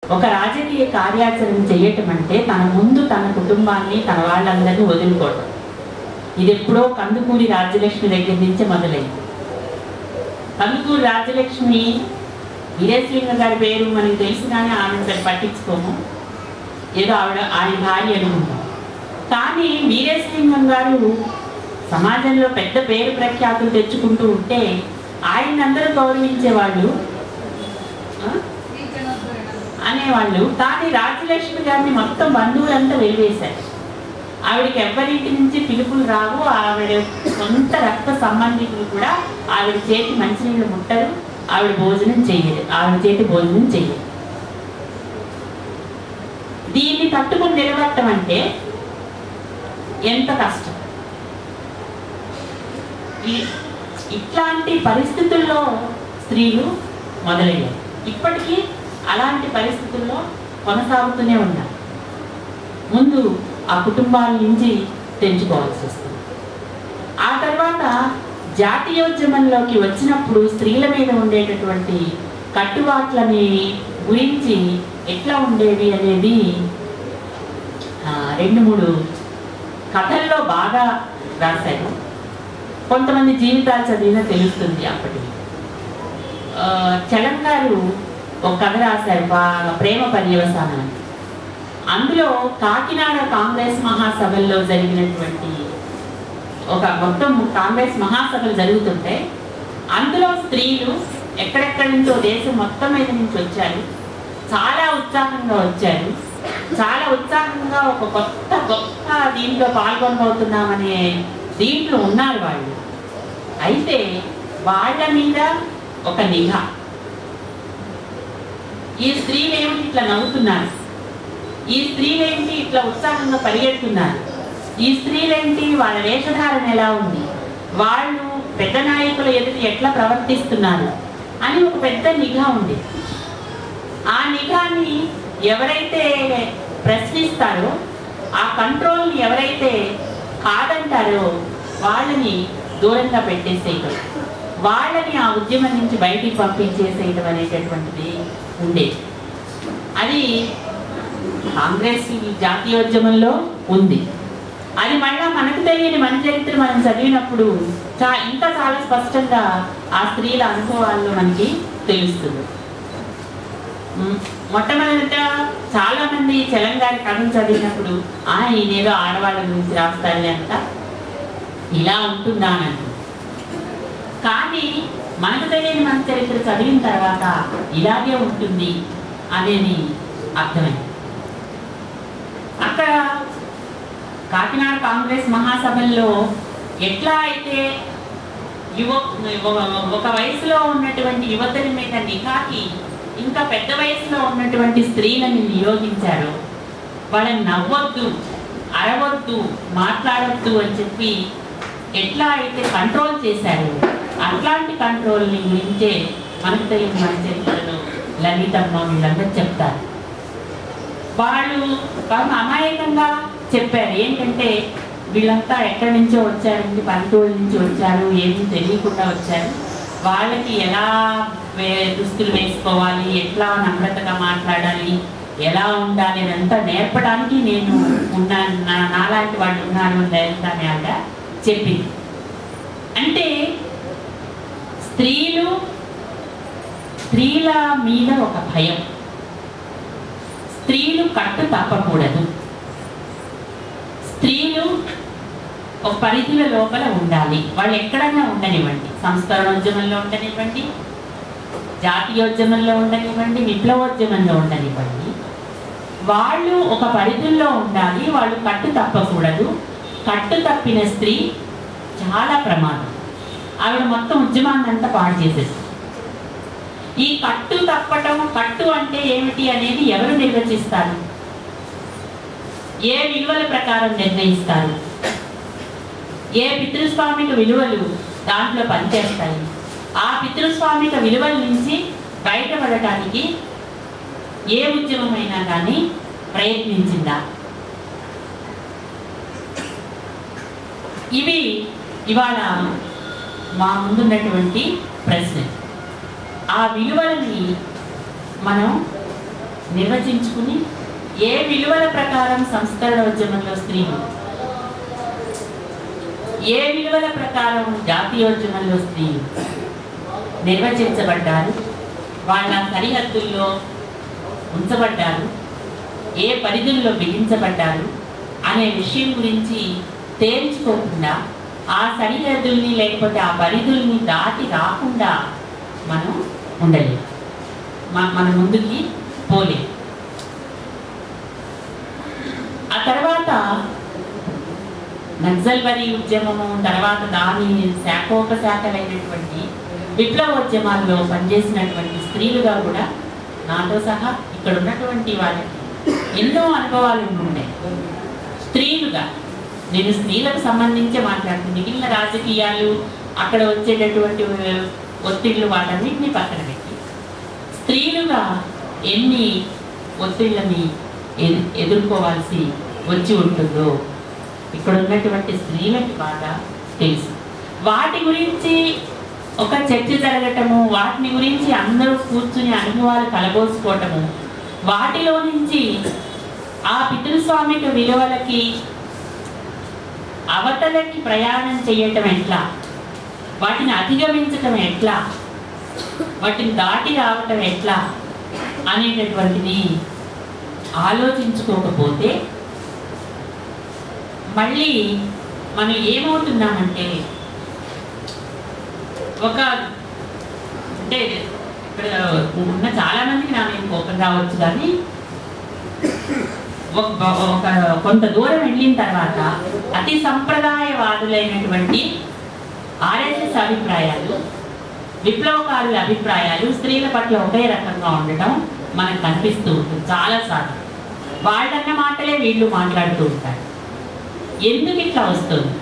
ఒక రాజకీయ కార్యాచరణ చేయటం అంటే తన ముందు తన కుటుంబాన్ని తన వాళ్ళందరినీ వదులుకోవటం ఇది ఎప్పుడో కందుకూరి రాజ్యలక్ష్మి దగ్గర నుంచి మొదలైంది కందుకూరి రాజ్యలక్ష్మి వీరేశలింగ గారి పేరు మనకి తెలుసు కానీ ఆమెను పెద్ద పట్టించుకోము ఏదో ఆవిడ ఆయన భార్య అనుకుంటాం కానీ వీరేశలింగం గారు సమాజంలో పెద్ద పేరు ప్రఖ్యాతులు తెచ్చుకుంటూ ఉంటే ఆయన అందరూ గౌరవించేవాళ్ళు ఆ? అనేవాళ్ళు కానీ రాజ్యలక్ష్మి గారిని మొత్తం బంధువులంతా వెలివేశారు ఆవిడకి ఎవ్వరింటి నుంచి పిలుపులు రావు ఆవిడ సొంత రక్త సంబంధికులు కూడా ఆవిడ చేతి మంచినీళ్ళు ముట్టరు ఆవిడ భోజనం చెయ్యరు ఆవిడ చేతి భోజనం చెయ్యరు దీన్ని తట్టుకుని నిలబడటం అంటే ఎంత కష్టం ఈ- ఇట్లాంటి పరిస్థితుల్లో స్త్రీలు మొదలయ్యారు ఇప్పటికీ అలాంటి పరిస్థితుల్లో కొనసాగుతూనే ఉన్నారు ముందు ఆ కుటుంబాల నుంచి తెంచుకోవాల్సి వస్తుంది ఆ తర్వాత జాతీయోద్యమంలోకి వచ్చినప్పుడు స్త్రీల మీద ఉండేటటువంటి కట్టుబాట్లని గురించి ఎట్లా ఉండేవి అనేది ఆ, రెండు మూడు కథల్లో బాగా రాశారు కొంతమంది జీవితాలు చదివినా తెలుస్తుంది అప్పటికి ఆ, చలం గారు ఒక కథ రాశారు బాగా ప్రేమ పర్యవసానం అని. అందులో కాకినాడ కాంగ్రెస్ మహాసభల్లో జరిగినటువంటి ఒక మొత్తం కాంగ్రెస్ మహాసభలు జరుగుతుంటే అందులో స్త్రీలు ఎక్కడెక్కడి నుంచో దేశం మొత్తం మీద నుంచి వచ్చారు చాలా ఉత్సాహంగా వచ్చారు చాలా ఉత్సాహంగా ఒక కొత్త గొప్ప దీంట్లో పాల్గొనబోతున్నామనే దీంట్లో ఉన్నారు వాళ్ళు అయితే వాళ్ళ మీద ఒక నిఘా ఈ స్త్రీలు ఏమిటి ఇట్లా నవ్వుతున్నారు ఈ స్త్రీలేంటి ఇట్లా ఉత్సాహంగా పరిగెడుతున్నారు ఈ స్త్రీలేంటి వాళ్ళ వేషధారణ ఎలా ఉంది వాళ్ళు పెద్ద నాయకుల ఎదుట ఎట్లా ప్రవర్తిస్తున్నారు అని ఒక పెద్ద నిఘా ఉంది ఆ నిఘాని ఎవరైతే ప్రశ్నిస్తారో ఆ కంట్రోల్ని ఎవరైతే కాదంటారో వాళ్ళని దూరంగా పెట్టేసేయటం వాళ్ళని ఆ ఉద్యమం నుంచి బయటికి పంపించేసేయటం అనేటటువంటిది ఉండేది అది కాంగ్రెస్ జాతీయోద్యమంలో ఉంది అది మళ్ళా మనకు తెలియని మన చరిత్ర మనం చదివినప్పుడు చా ఇంకా చాలా స్పష్టంగా ఆ స్త్రీల అనుభవాల్లో మనకి తెలుస్తుంది మ్, మొట్టమొదట చాలా మంది తెలంగాణ కథను చదివినప్పుడు ఆ ఈయనేదో ఆడవాళ్ళ గురించి రాస్తాడు అంట ఇలా ఉంటుందా అని అంటారు. కానీ మనకు తెలియని మన చరిత్ర చదివిన తర్వాత ఇలాగే ఉంటుంది అనేది అర్థమైంది అక్కడ కాకినాడ కాంగ్రెస్ మహాసభల్లో ఎట్లా అయితే యువ ఒక వయసులో ఉన్నటువంటి యువతుల మీద నిఘాకి ఇంకా పెద్ద వయసులో ఉన్నటువంటి స్త్రీలను నియోగించారు వాళ్ళని నవ్వొద్దు అరవద్దు మాట్లాడొద్దు అని చెప్పి ఎట్లా అయితే కంట్రోల్ చేశారు అట్లాంటి కంట్రోల్ని గురించే మనకు తెలియని మన చరిత్రలో లలితమ్మ వీళ్ళందరూ చెప్తారు వాళ్ళు పాపం అమాయకంగా చెప్పారు ఏంటంటే వీళ్ళంతా ఎక్కడి నుంచో వచ్చారండి పల్లెటూరు నుంచి వచ్చారు ఏమీ తెలియకుండా వచ్చారు వాళ్ళకి ఎలా వే- దుస్తులు వేసుకోవాలి ఎట్లా నమ్రతగా మాట్లాడాలి ఎలా ఉండాలి అదంతా నేర్పడానికి నేను ఉన్నాను నా- నాలాంటి వాళ్ళు ఉన్నారు అని అని ఆవిడ చెప్పింది అంటే స్త్రీలు స్త్రీల మీద ఒక భయం స్త్రీలు కట్టు తప్పకూడదు స్త్రీలు ఒక పరిధిల లోపల ఉండాలి వాళ్ళు ఎక్కడన్నా ఉండనివ్వండి సంస్కరణోద్యమంలో ఉండనివ్వండి జాతీయోద్యమంలో ఉండనివ్వండి విప్లవోద్యమంలో ఉండనివ్వండి వాళ్ళు ఒక పరిధుల్లో ఉండాలి వాళ్ళు కట్టు తప్పకూడదు కట్టు తప్పిన స్త్రీ చాలా ప్రమాదం ఆవిడ మొత్తం ఉద్యమాన్ని అంతా పాడు చేసేస్తుంది ఈ కట్టు తప్పటం కట్టు అంటే ఏమిటి అనేది ఎవరు నిర్వచిస్తారు ఏ విలువల ప్రకారం నిర్ణయిస్తారు ఏ పితృస్వామిక విలువలు దాంట్లో పనిచేస్తాయి ఆ పితృస్వామిక విలువల నుంచి బయటపడటానికి ఏ ఉద్యమమైనా కానీ ప్రయత్నించిందా ఇవి ఇవాళ మా ముందున్నటువంటి ప్రశ్న ఆ విలువలని మనం నిర్వచించుకుని ఏ విలువల ప్రకారం సంస్కరణోద్యమంలో స్త్రీలు ఏ విలువల ప్రకారం జాతీయోద్యమంలో స్త్రీలు నిర్వచించబడ్డారు వాళ్ళ సరిహద్దుల్లో ఉంచబడ్డారు ఏ పరిధుల్లో బిగించబడ్డారు అనే విషయం గురించి తేల్చుకోకుండా ఆ సరిహద్దుల్ని లేకపోతే ఆ పరిధుల్ని దాటి రాకుండా మనం ఉండలేము మ- మన ముందుకి పోలేము ఆ తర్వాత నక్సల్బరీ ఉద్యమము తర్వాత దాని శాఖోపశాఖలైనటువంటి విప్లవోద్యమాల్లో పనిచేసినటువంటి స్త్రీలుగా కూడా నాతో సహా ఇక్కడ ఉన్నటువంటి వాళ్ళకి ఎన్నో అనుభవాలు ఉండే స్త్రీలుగా నేను స్త్రీలకు సంబంధించి మాట్లాడుతుంది మిగిలిన రాజకీయాలు అక్కడ వచ్చేటటువంటి ఒత్తిళ్లు వాటన్నిటిని పక్కన పెట్టి స్త్రీలుగా ఎన్ని ఒత్తిళ్ళని ఎదు- ఎదుర్కోవాల్సి వచ్చి ఉంటుందో ఇక్కడ ఉన్నటువంటి స్త్రీలకి బాగా తెలుసు వాటి గురించి ఒక చర్చ జరగటము వాటిని గురించి అందరూ కూర్చుని అనుభవాలు కలబోసుకోవటము వాటిలో నుంచి ఆ పితృస్వామిక విలువలకి అవతలకి ప్రయాణం చేయటం ఎట్లా వాటిని అధిగమించటం ఎట్లా వాటిని దాటి రావటం ఎట్లా అనేటటువంటిది ఆలోచించుకోకపోతే మళ్ళీ మనం ఏమవుతున్నామంటే ఒక అంటే ఇక్కడ ఉన్న చాలా మందికి నా మీద కోపం రావచ్చు కానీ ఒక ఒక కొంత దూరం వెళ్ళిన తర్వాత అతి సంప్రదాయవాదులైనటువంటి ఆర్ఎస్ఎస్ అభిప్రాయాలు విప్లవకారుల అభిప్రాయాలు స్త్రీల పట్ల ఒకే రకంగా ఉండటం మనకు కనిపిస్తూ ఉంటుంది చాలాసార్లు వాళ్ళన్న మాటలే వీళ్ళు మాట్లాడుతూ ఉంటారు ఎందుకు ఇట్లా వస్తుంది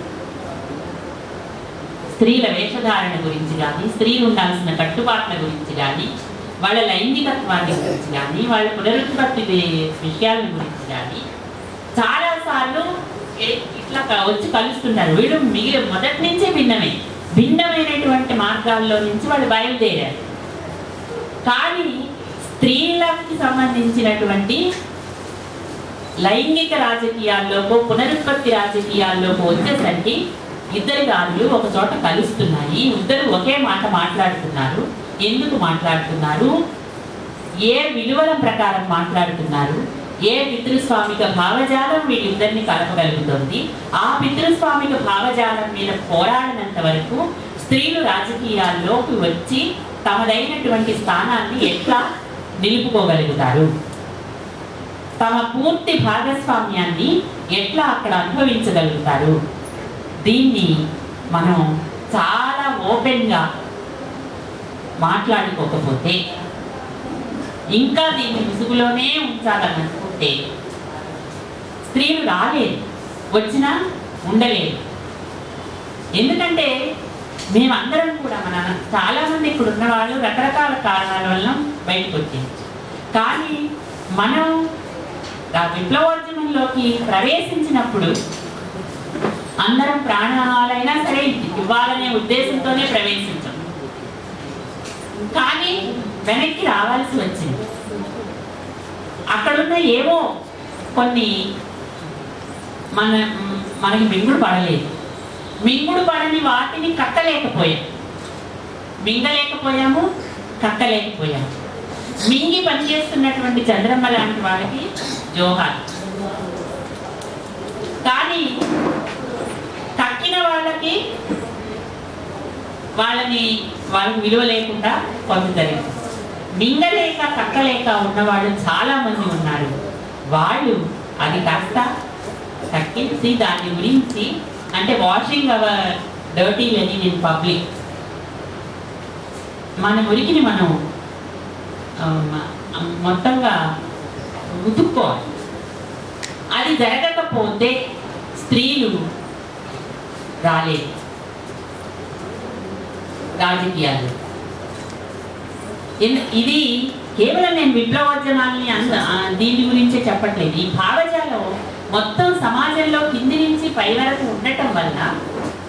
స్త్రీల వేషధారణ గురించి కానీ స్త్రీలు ఉండాల్సిన కట్టుబాట్ల గురించి కానీ వాళ్ళ లైంగికత్వాన్ని గురించి కానీ వాళ్ళ పునరుత్పత్తి వి- విషయాల గురించి కానీ చాలాసార్లు ఏ- ఇట్లా క- వచ్చి కలుస్తున్నారు వీళ్ళు మిగిలి మొదటి నుంచే భిన్నమే భిన్నమైనటువంటి మార్గాల్లో నుంచి వాళ్ళు బయలుదేరారు కానీ స్త్రీలకి సంబంధించినటువంటి లైంగిక రాజకీయాల్లోకో పునరుత్పత్తి రాజకీయాల్లోకి వచ్చేసరికి ఇద్దరి దారులు ఒక చోట కలుస్తున్నాయి ఇద్దరు ఒకే మాట మాట్లాడుతున్నారు ఎందుకు మాట్లాడుతున్నారు ఏ విలువల ప్రకారం మాట్లాడుతున్నారు ఏ పితృస్వామిక భావజాలం వీళ్ళిద్దరిని కలపగలుగుతుంది ఆ పితృస్వామిక భావజాలం మీద పోరాడినంత వరకు స్త్రీలు రాజకీయాల్లోకి వచ్చి తమదైనటువంటి స్థానాన్ని ఎట్లా నిలుపుకోగలుగుతారు తమ పూర్తి భాగస్వామ్యాన్ని ఎట్లా అక్కడ అనుభవించగలుగుతారు దీన్ని మనం చాలా ఓపెన్గా మాట్లాడుకోకపోతే ఇంకా దీన్ని ముసుగులోనే ఉంచాలని అనుకుంటే స్త్రీలు రాలేదు వచ్చినా ఉండలేదు ఎందుకంటే మేమందరం కూడా మన చాలా మంది ఇక్కడ ఉన్న వాళ్ళు రకరకాల కారణాల వల్ల బయటకు వచ్చింది కానీ మనం ఆ విప్లవోద్యమంలోకి ప్రవేశించినప్పుడు అందరం ప్రాణాలైనా సరే ఇవ్వాలనే ఉద్దేశంతోనే ప్రవేశించాం కానీ వెనక్కి రావాల్సి వచ్చింది అక్కడున్న ఏవో కొన్ని మన మనకి మింగుడు పడలేదు మింగుడు పడని వాటిని కట్టలేకపోయాం మింగలేకపోయాము కట్టలేకపోయాము మింగి పనిచేస్తున్నటువంటి చంద్రమ్మ లాంటి వాళ్ళకి జోహార్ కానీ కక్కిన వాళ్ళకి వాళ్ళని వాళ్ళకి విలువ లేకుండా పొందుతలేదు మింగలేక కక్కలేక ఉన్నవాళ్ళు చాలా మంది ఉన్నారు వాళ్ళు అది కాస్త తగ్గించి దాని గురించి అంటే washing our dirty linen in public మన మురికిని మనం ఆ, మ- మొత్తంగా ఉతుక్కోవాలి అది జరగకపోతే స్త్రీలు రాలేదు రాజకీయాలు ఎందు- ఇది కేవలం నేను విప్లవోద్యమాల్ని అంద ఆ, దీని గురించే చెప్పట్లేదు ఈ భావజాలం మొత్తం సమాజంలో కింది నుంచి పై వరకు ఉండటం వల్ల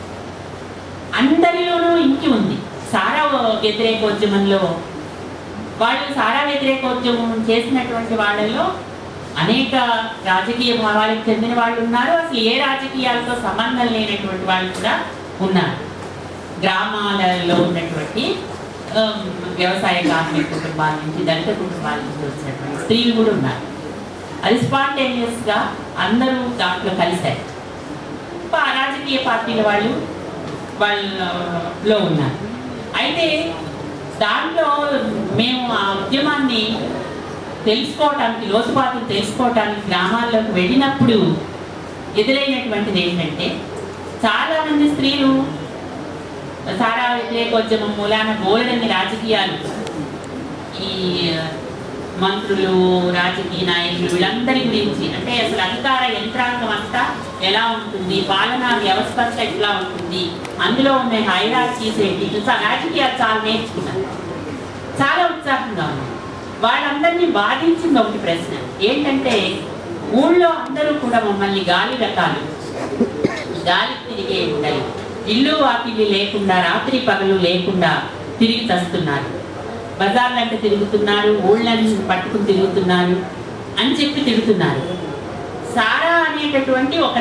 అందరిలోనూ ఇంకి ఉంది సారా వ్యతిరేకోద్యమంలో వాళ్ళు సారా వ్యతిరేకోద్యమం చేసినటువంటి వాళ్ళలో అనేక రాజకీయ భావాలకు చెందిన వాళ్ళు ఉన్నారు అసలు ఏ రాజకీయాలతో సంబంధం లేనటువంటి వాళ్ళు కూడా ఉన్నారు గ్రామాలలో ఉన్నటువంటి ఆమ్, వ్యవసాయ కార్మిక కుటుంబాల నుంచి దళిత కుటుంబాల నుంచి వచ్చినటువంటి స్త్రీలు కూడా ఉన్నారు అది స్పాంటేనియస్ గా అందరూ దాంట్లో కలిశారు పా- రాజకీయ పార్టీల వాళ్ళు వాళ్ళలో ఉన్నారు అయితే దాంట్లో మేము ఆ ఉద్యమాన్ని తెలుసుకోవటానికి లోతుపాతులు తెలుసుకోవటానికి గ్రామాల్లోకి వెళ్ళినప్పుడు ఎదురైనటువంటిది ఏంటంటే చాలా మంది స్త్రీలు సారా వ్యతిరేకోద్యమం మూలాన బోలెడన్ని రాజకీయాలు ఈ మంత్రులు రాజకీయ నాయకులు వీళ్ళందరి గురించి అంటే అసలు అధికార యంత్రాంగం అంతా ఎలా ఉంటుంది పాలనా వ్యవస్థ అంతా ఎట్లా ఉంటుంది అందులో ఉన్న హైరార్కీస్ ఏంటి ఇట్లా రాజకీయాలు చాలా నేర్చుకున్నారు చాలా ఉత్సాహంగా ఉన్నారు వాళ్ళందరినీ బాధించింది ఒకటి ప్రశ్న ఏంటంటే ఊళ్ళో అందరూ కూడా మమ్మల్ని గాలి రకాలు గాలి తిరిగే ఉంటాయి ఇల్లు వాకిలి లేకుండా రాత్రి పగలు లేకుండా తిరిగి చస్తున్నారు బజార్లంటే తిరుగుతున్నారు ఊళ్ళని పట్టుకుని తిరుగుతున్నారు అని చెప్పి తిరుగుతున్నారు సారా అనేటటువంటి ఒక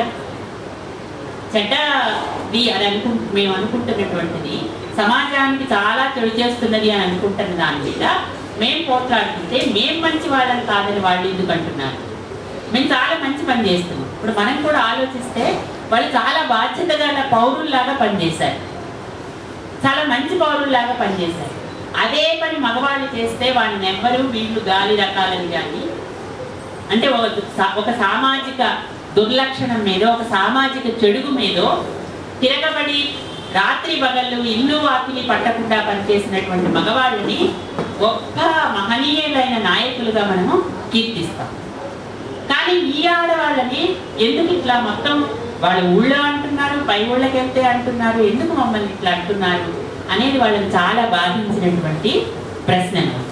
చెడ్డది అని అనుకు మేము అనుకుంటున్నటువంటిది సమాజానికి చాలా చెడు చేస్తున్నది అని అనుకుంటున్న దాని మీద మేము పోట్లాడుతుంటే మేము మంచి వాళ్ళని కాదని వాళ్ళు ఎందుకు అంటున్నారు మేము చాలా మంచి పని చేస్తున్నాం ఇప్పుడు మనం కూడా ఆలోచిస్తే వాళ్ళు చాలా బాధ్యత గల పౌరుల్లాగా పనిచేశారు చాలా మంచి పౌరుల్లాగా పనిచేశారు అదే పని మగవాళ్ళు చేస్తే వాళ్ళని ఎవ్వరు వీళ్ళు గాలి రకాలని కానీ అంటే ఒక సా- ఒక సామాజిక దుర్లక్షణం మీదో ఒక సామాజిక చెడుగు మీదో తిరగబడి రాత్రి పగళ్ళు ఇల్లు వాకిలి పట్టకుండా పనిచేసినటువంటి మగవాళ్ళని గొప్ప మహనీయులైన నాయకులుగా మనము కీర్తిస్తాం కానీ ఈ ఆడవాళ్ళని ఎందుకు ఇట్లా మొత్తం వాళ్ళ ఊళ్ళో అంటున్నారు పై ఊళ్ళకి వెళ్తే అంటున్నారు ఎందుకు మమ్మల్ని ఇట్లా అంటున్నారు అనేది వాళ్ళని చాలా బాధించినటువంటి ప్రశ్న అన్నమాట.